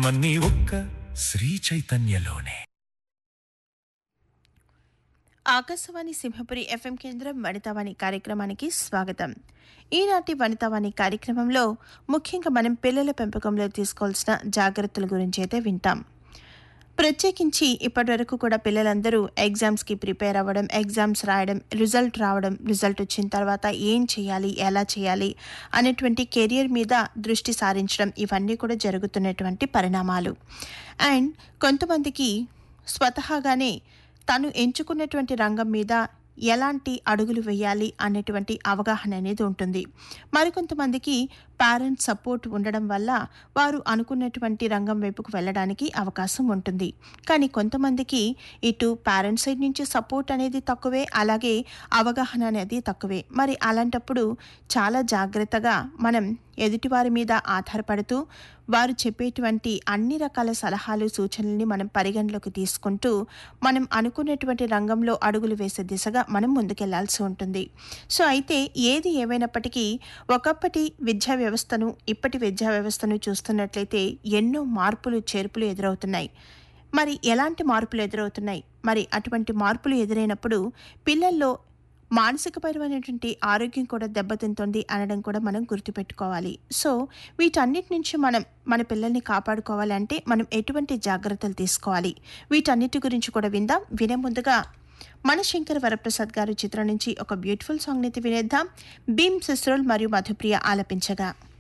ఆనందమన్నీ ఒక్క శ్రీ చైతన్యలోనే ఆకాశవాణి సింహపురి ఎఫ్ఎం కేంద్రం వనితావాణి కార్యక్రమానికి స్వాగతం ఈనాటి వనితావాణి కార్యక్రమంలో ముఖ్యంగా మనం పిల్లల పెంపకంలో తీసుకోవాల్సిన జాగ్రత్తల గురించి అయితే వింటాం ప్రత్యేకించి ఇప్పటివరకు కూడా పిల్లలందరూ ఎగ్జామ్స్కి ప్రిపేర్ అవ్వడం ఎగ్జామ్స్ రాయడం రిజల్ట్ రావడం రిజల్ట్ వచ్చిన తర్వాత ఏం చేయాలి ఎలా చేయాలి అనేటువంటి కెరియర్ మీద దృష్టి సారించడం ఇవన్నీ కూడా జరుగుతున్నటువంటి పరిణామాలు అండ్ కొంతమందికి స్వతహాగానే తను ఎంచుకున్నటువంటి రంగం మీద ఎలాంటి అడుగులు వేయాలి అనేటువంటి అవగాహన అనేది ఉంటుంది మరికొంతమందికి పేరెంట్ సపోర్ట్ ఉండడం వల్ల వారు అనుకున్నటువంటి రంగం వైపుకు వెళ్ళడానికి అవకాశం ఉంటుంది కానీ కొంతమందికి ఇటు పేరెంట్స్ సైడ్ నుంచి సపోర్ట్ అనేది తక్కువే అలాగే అవగాహన అనేది తక్కువే మరి అలాంటప్పుడు చాలా జాగ్రత్తగా మనం ఎదుటివారి మీద ఆధారపడుతూ వారు చెప్పేటువంటి అన్ని రకాల సలహాలు సూచనల్ని మనం పరిగణలోకి తీసుకుంటూ మనం అనుకున్నటువంటి రంగంలో అడుగులు వేసే దిశగా మనం ముందుకెళ్లాల్సి ఉంటుంది సో అయితే ఏది ఏమైనప్పటికీ ఒకప్పటి విద్యా వ్యవస్థను ఇప్పటి విద్యా వ్యవస్థను చూస్తున్నట్లయితే ఎన్నో మార్పులు చేర్పులు ఎదురవుతున్నాయి మరి ఎలాంటి మార్పులు ఎదురవుతున్నాయి మరి అటువంటి మార్పులు ఎదురైనప్పుడు పిల్లల్లో మానసికపరమైనటువంటి ఆరోగ్యం కూడా దెబ్బతింటుంది అనడం కూడా మనం గుర్తుపెట్టుకోవాలి సో వీటన్నిటి నుంచి మనం మన పిల్లల్ని కాపాడుకోవాలంటే మనం ఎటువంటి జాగ్రత్తలు తీసుకోవాలి వీటన్నిటి గురించి కూడా విందాం వినే ముందుగా మన శంకర్ వరప్రసాద్ గారు చిత్రం నుంచి ఒక బ్యూటిఫుల్ సాంగ్ అయితే వినేద్దాం భీమ్ సిస్రోల్ మరియు మధుప్రియ ఆలపించగా